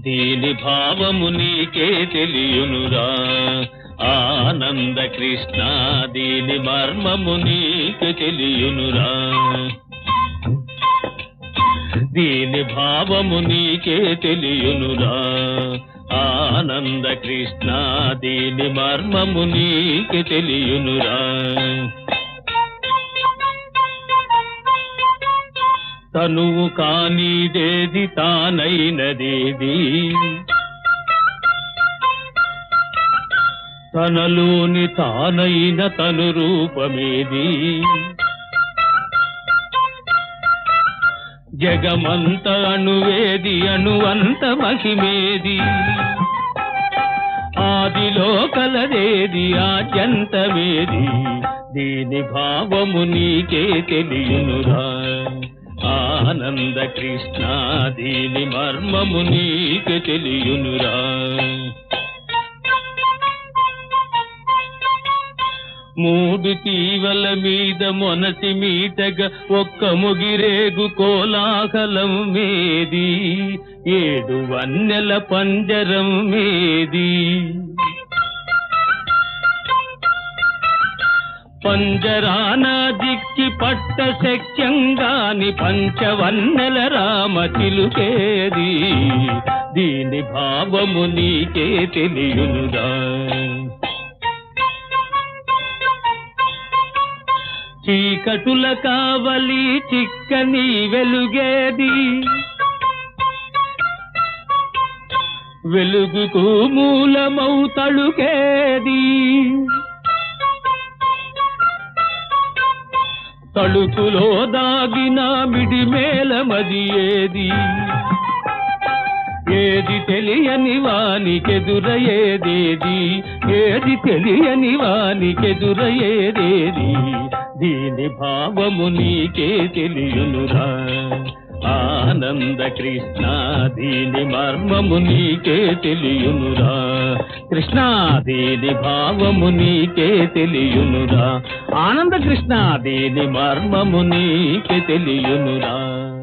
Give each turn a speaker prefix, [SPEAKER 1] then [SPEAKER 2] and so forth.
[SPEAKER 1] దీని భావము నీకే తెలియునురా ఆనంద కృష్ణ దీని మర్మము నీకు తెలియునురా దీని భావము నీకే తెలియునురా ఆనంద కృష్ణ దీని మర్మము నీకు తెలియునురా తనువు కానిదేది తానైనదేది తనలోని తానైన తను రూపమేది జగమంత అణువేది అణువంత మహిమేది ఆదిలో కలదేది ఆద్యంతమేది దీని భావము నీకే తెలియనురా ఆనంద కృష్ణ దీని మర్మము నీకే తెలియనురా మూడు తీవల మీద మొనసి మీటగా ఒక్క ముగిరేగు కోలాహలం మేది ఏడు వన్నెల పంజరం మేది పంజరాన దిక్కి పట్ట శక్యంగాని పంచవన్నెల రామ చిలుకేది దీని భావము నీకే తెలియునురా చీకటుల కావలి చిక్కని వెలుగేది వెలుగుకు మూలమౌ తళుకేది తళుకులో దాగిన మిడిమేలమది ఏది ఏది తెలియని వానికెదురయేదేది ఏది తెలియని వానికెదురయేదేది దీని భావము నీకే తెలియనురా ఆనంద కృష్ణ దీని మర్మము నీకే తెలియనురా కృష్ణ దీని భావము నీకే తెలియనురా ఆనంద కృష్ణ దీని మర్మము నీకే తెలియనురా